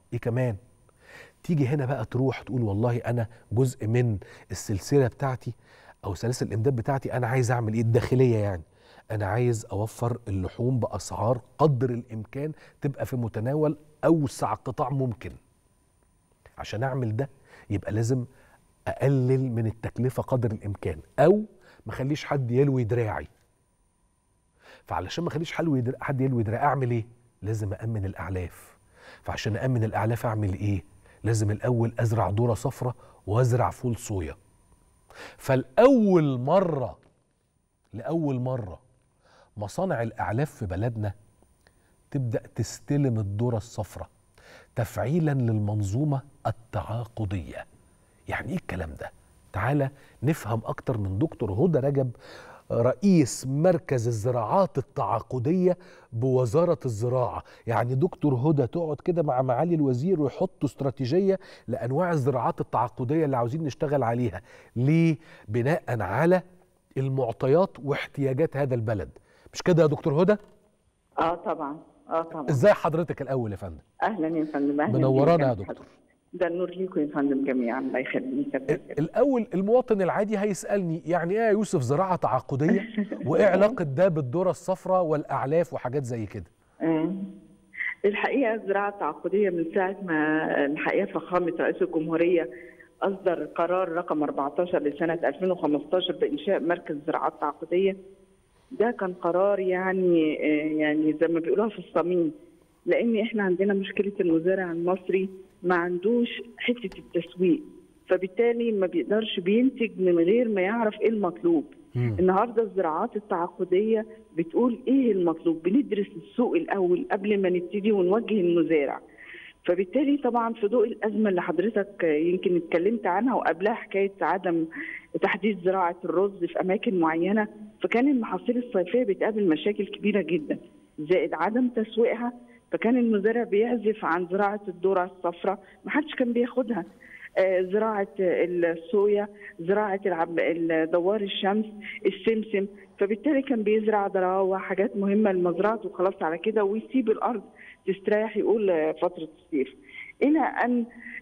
ايه كمان تيجي هنا بقى تروح تقول والله انا جزء من السلسله بتاعتي او سلاسل الامداد بتاعتي انا عايز اعمل ايه الداخليه يعني انا عايز اوفر اللحوم باسعار قدر الامكان تبقى في متناول اوسع قطاع ممكن عشان اعمل ده يبقى لازم اقلل من التكلفه قدر الامكان او ما اخليش حد يلوي دراعي فعلشان ما اخليش حد يلوي دراعي اعمل ايه لازم امن الاعلاف فعشان امن الاعلاف اعمل ايه لازم الاول ازرع ذره صفراء وازرع فول صويا فالاول مره لاول مره مصانع الاعلاف في بلدنا تبدا تستلم الذره الصفراء تفعيلا للمنظومه التعاقديه يعني ايه الكلام ده تعالى نفهم اكتر من دكتور هدى رجب رئيس مركز الزراعات التعاقديه بوزاره الزراعه يعني دكتور هدى تقعد كده مع معالي الوزير ويحطوا استراتيجيه لانواع الزراعات التعاقديه اللي عاوزين نشتغل عليها ليه بناء على المعطيات واحتياجات هذا البلد مش كده يا دكتور هدى اه طبعا اه طبعا ازاي حضرتك الاول يا فندم اهلا يا فندم اهلا منورانا يا دكتور ده النور ليكم يا فندم جميعا الله يخليك الاول المواطن العادي هيسالني يعني ايه يا يوسف زراعه تعاقديه وايه علاقه ده بالذره الصفراء والاعلاف وحاجات زي كده الحقيقه الزراعه التعاقديه من ساعه ما الحقيقه فخامه رئيس الجمهوريه اصدر قرار رقم 14 لسنه 2015 بانشاء مركز زراعات تعاقديه ده كان قرار يعني يعني زي ما بيقولوها في الصميم لان احنا عندنا مشكله المزارع المصري ما عندوش حته التسويق فبالتالي ما بيقدرش بينتج من غير ما يعرف ايه المطلوب مم. النهارده الزراعات التعاقديه بتقول ايه المطلوب بندرس السوق الاول قبل ما نبتدي ونوجه المزارع فبالتالي طبعا في ضوء الازمه اللي حضرتك يمكن اتكلمت عنها وقبلها حكايه عدم تحديد زراعه الرز في اماكن معينه فكان المحاصيل الصيفيه بتقابل مشاكل كبيره جدا زائد عدم تسويقها فكان المزارع بيعزف عن زراعه الذره الصفراء ما حدش كان بياخدها آه زراعه الصويا زراعه دوار الشمس السمسم فبالتالي كان بيزرع ذراع حاجات مهمه لمزرعته وخلاص على كده ويسيب الارض تستريح يقول فتره الصيف الى ان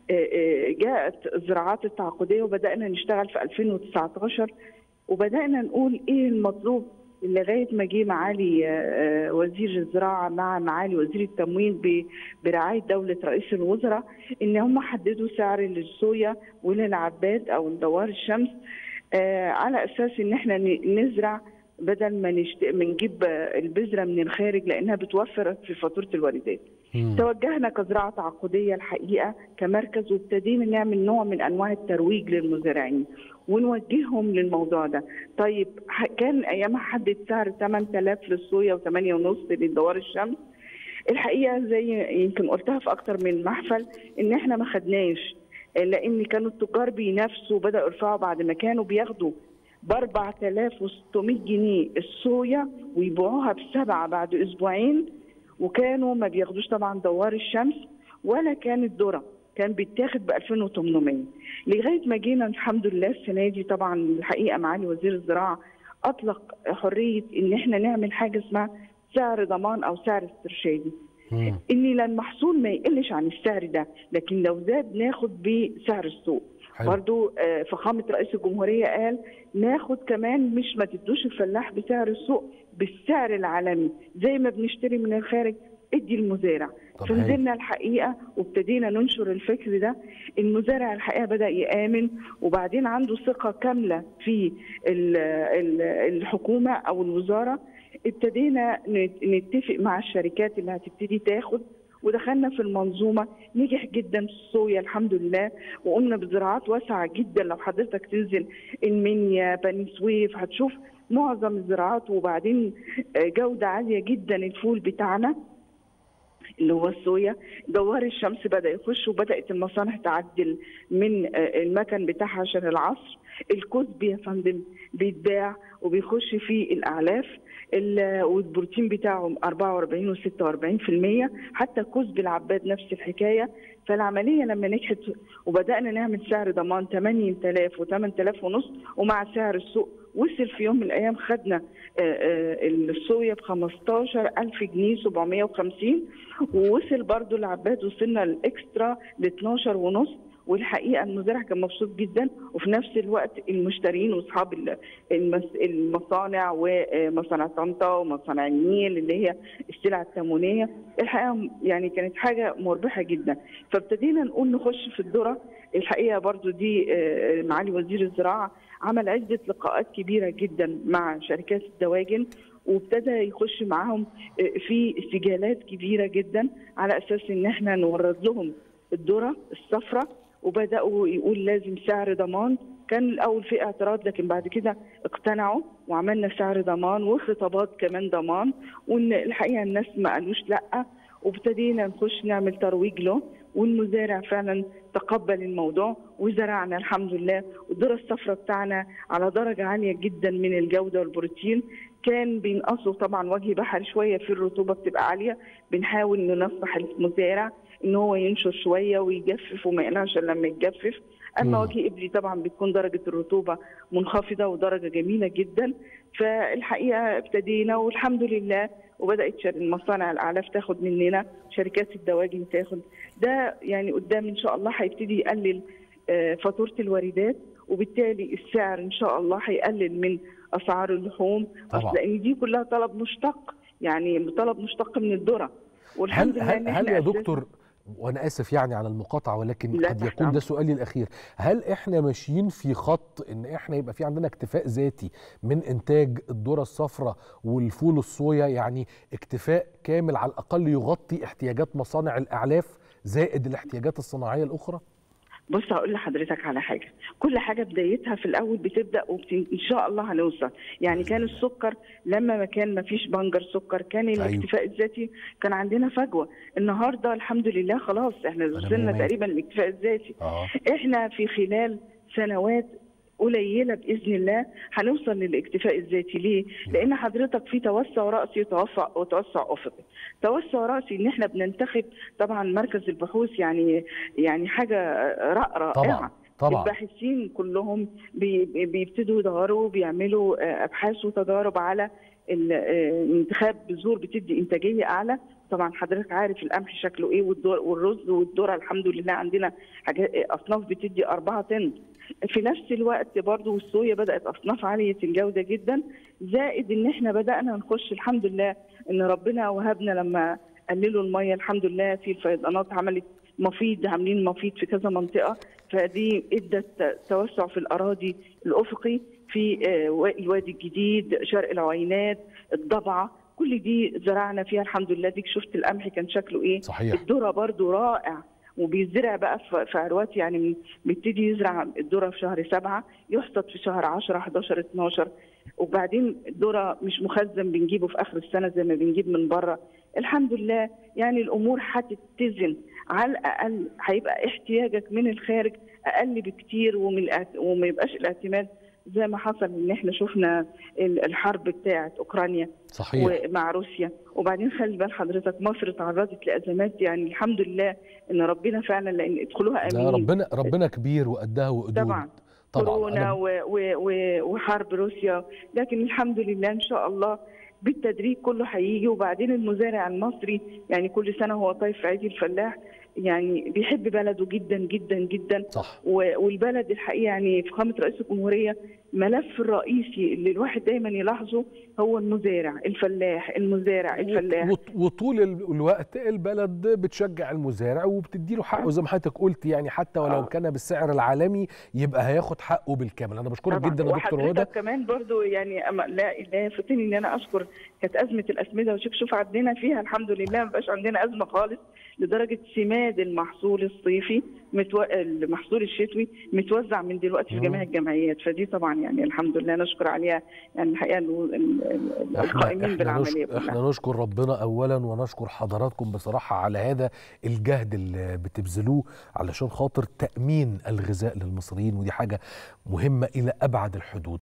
جاءت الزراعات التعاقديه وبدانا نشتغل في 2019 وبدانا نقول ايه المطلوب لغايه ما جه معالي وزير الزراعه مع معالي وزير التموين برعايه دوله رئيس الوزراء ان هم حددوا سعر للصويا وللعباد او دوار الشمس على اساس ان احنا نزرع بدل ما نشت... ما نجيب البذره من الخارج لانها بتوفر في فاتوره الواردات. توجهنا كزراعه تعاقديه الحقيقه كمركز وابتدينا نعمل نوع من انواع الترويج للمزارعين ونوجههم للموضوع ده. طيب كان ايامها حدد سعر 8000 للصويا و8 ونص للدوار الشمس. الحقيقه زي يمكن قلتها في اكتر من محفل ان احنا ما خدناش لان كانوا التجار بينافسوا وبداوا يرفعوا بعد ما كانوا بياخدوا ب 4600 جنيه الصويا ويبيعوها بسبعه بعد اسبوعين وكانوا ما بياخدوش طبعا دوار الشمس ولا كانت ذره كان بيتاخد ب 2800 لغايه ما جينا الحمد لله السنه دي طبعا الحقيقه معالي وزير الزراعه اطلق حريه ان احنا نعمل حاجه اسمها سعر ضمان او سعر استرشادي ان المحصول ما يقلش عن السعر ده لكن لو زاد ناخد بسعر السوق حلو. برضو فخامة رئيس الجمهورية قال ناخد كمان مش ما تدوش الفلاح بسعر السوق بالسعر العالمي زي ما بنشتري من الخارج ادي المزارع فنزلنا الحقيقة وابتدينا ننشر الفكر ده المزارع الحقيقة بدأ يآمن وبعدين عنده ثقة كاملة في الحكومة أو الوزارة ابتدينا نتفق مع الشركات اللي هتبتدي تاخد ودخلنا في المنظومه نجح جدا الصويا الحمد لله وقمنا بزراعات واسعه جدا لو حضرتك تنزل المنيا بني سويف هتشوف معظم الزراعات وبعدين جوده عاليه جدا الفول بتاعنا اللي هو الصويا دوار الشمس بدا يخش وبدات المصانع تعدل من المكن بتاعها عشان العصر الكزب يا فندم بيتباع وبيخش فيه الاعلاف والبروتين بتاعه 44 و 46% حتى كزب العباد نفس الحكايه فالعمليه لما نجحت وبدانا نعمل سعر ضمان 8000 و 8000 ونص ومع سعر السوق وصل في يوم من الايام خدنا الصويا ب 15000 جنيه 750 ووصل برضو العباد وصلنا الاكسترا ل 12 ونص والحقيقه المزارع كان مبسوط جدا وفي نفس الوقت المشترين واصحاب المصانع ومصانع طنطا ومصانع النيل اللي هي السلع التموينيه الحقيقه يعني كانت حاجه مربحه جدا فابتدينا نقول نخش في الذره الحقيقه برضو دي معالي وزير الزراعه عمل عده لقاءات كبيره جدا مع شركات الدواجن وابتدى يخش معاهم في سجالات كبيره جدا على اساس ان احنا نورد لهم الذره الصفراء وبداوا يقول لازم سعر ضمان كان الاول في اعتراض لكن بعد كده اقتنعوا وعملنا سعر ضمان وخطابات كمان ضمان وان الحقيقه الناس ما قالوش لا وابتدينا نخش نعمل ترويج له والمزارع فعلا تقبل الموضوع وزرعنا الحمد لله والذره الصفراء بتاعنا على درجه عاليه جدا من الجوده والبروتين كان بينقصوا طبعا وجه بحري شويه في الرطوبه بتبقى عاليه بنحاول ننصح المزارع ان هو ينشر شويه ويجفف وما يقلعش لما يتجفف اما وجه ابلي طبعا بتكون درجه الرطوبه منخفضه ودرجه جميله جدا فالحقيقه ابتدينا والحمد لله وبدات المصانع الاعلاف تاخد مننا شركات الدواجن تاخد ده يعني قدام ان شاء الله هيبتدي يقلل فاتوره الواردات وبالتالي السعر ان شاء الله هيقلل من اسعار اللحوم طبعا. لان دي كلها طلب مشتق يعني طلب مشتق من الذره والحمد هل لله هل, هل يا دكتور وانا اسف يعني على المقاطعه ولكن قد يكون ده سؤالي الاخير هل احنا ماشيين في خط ان احنا يبقى في عندنا اكتفاء ذاتي من انتاج الذره الصفراء والفول الصويا يعني اكتفاء كامل على الاقل يغطي احتياجات مصانع الاعلاف زائد الاحتياجات الصناعيه الاخرى بص هقول لحضرتك على حاجه كل حاجه بدايتها في الاول بتبدا وبت... ان شاء الله هنوصل يعني كان السكر لما ما كان ما فيش بنجر سكر كان أيوه. الاكتفاء الذاتي كان عندنا فجوه النهارده الحمد لله خلاص احنا وصلنا تقريبا الاكتفاء الذاتي آه. احنا في خلال سنوات قليله باذن الله هنوصل للاكتفاء الذاتي ليه؟ لان حضرتك في توسع راسي وتوسع وتوسع افقي. توسع راسي ان احنا بننتخب طبعا مركز البحوث يعني يعني حاجه رائعه طبعا طبعا الباحثين كلهم بيبتدوا يدوروا بيعملوا ابحاث وتجارب على انتخاب بذور بتدي انتاجيه اعلى طبعا حضرتك عارف القمح شكله ايه والرز والذره الحمد لله عندنا حاجات اصناف بتدي 4 طن في نفس الوقت برضو والصويا بدات اصناف عاليه الجوده جدا زائد ان احنا بدانا نخش الحمد لله ان ربنا وهبنا لما قللوا الميه الحمد لله في الفيضانات عملت مفيد عاملين مفيد في كذا منطقه فدي ادت توسع في الاراضي الافقي في الوادي الجديد شرق العوينات الضبعه كل دي زرعنا فيها الحمد لله ديك شفت القمح كان شكله ايه صحيح. الذره برضو رائع وبيزرع بقى في عروات يعني بيبتدي يزرع الذره في شهر سبعة يحصد في شهر 10 11 12 وبعدين الذره مش مخزن بنجيبه في اخر السنه زي ما بنجيب من بره الحمد لله يعني الامور هتتزن على الاقل هيبقى احتياجك من الخارج اقل بكتير ومن وما يبقاش الاعتماد زي ما حصل ان احنا شفنا الحرب بتاعه اوكرانيا صحيح ومع روسيا وبعدين خلي بال حضرتك مصر تعرضت لازمات يعني الحمد لله ان ربنا فعلا لان ادخلوها امنين ربنا ربنا كبير وقدها وقدود طبعا كورونا و و و وحرب روسيا لكن الحمد لله ان شاء الله بالتدريج كله هيجي وبعدين المزارع المصري يعني كل سنه هو طايف في عيد الفلاح يعني بيحب بلده جدا جدا جدا صح. والبلد الحقيقه يعني فخامه رئيس الجمهوريه ملف الرئيسي اللي الواحد دايما يلاحظه هو المزارع الفلاح المزارع الفلاح وطول الوقت البلد بتشجع المزارع وبتدي له حقه زي ما حضرتك قلت يعني حتى ولو آه. كان بالسعر العالمي يبقى هياخد حقه بالكامل انا بشكرك جدا يا دكتور هدى كمان برضو يعني أما لا لا يفوتني ان انا اشكر كانت ازمه الاسمده وشوف شوف عدينا فيها الحمد لله ما بقاش عندنا ازمه خالص لدرجه سماد المحصول الصيفي متو... المحصول الشتوي متوزع من دلوقتي في جميع الجمعيات فدي طبعا يعني الحمد لله نشكر عليها يعني الحقيقه القائمين بالعمليه احنا, احنا نشكر ربنا اولا ونشكر حضراتكم بصراحه على هذا الجهد اللي بتبذلوه علشان خاطر تامين الغذاء للمصريين ودي حاجه مهمه الى ابعد الحدود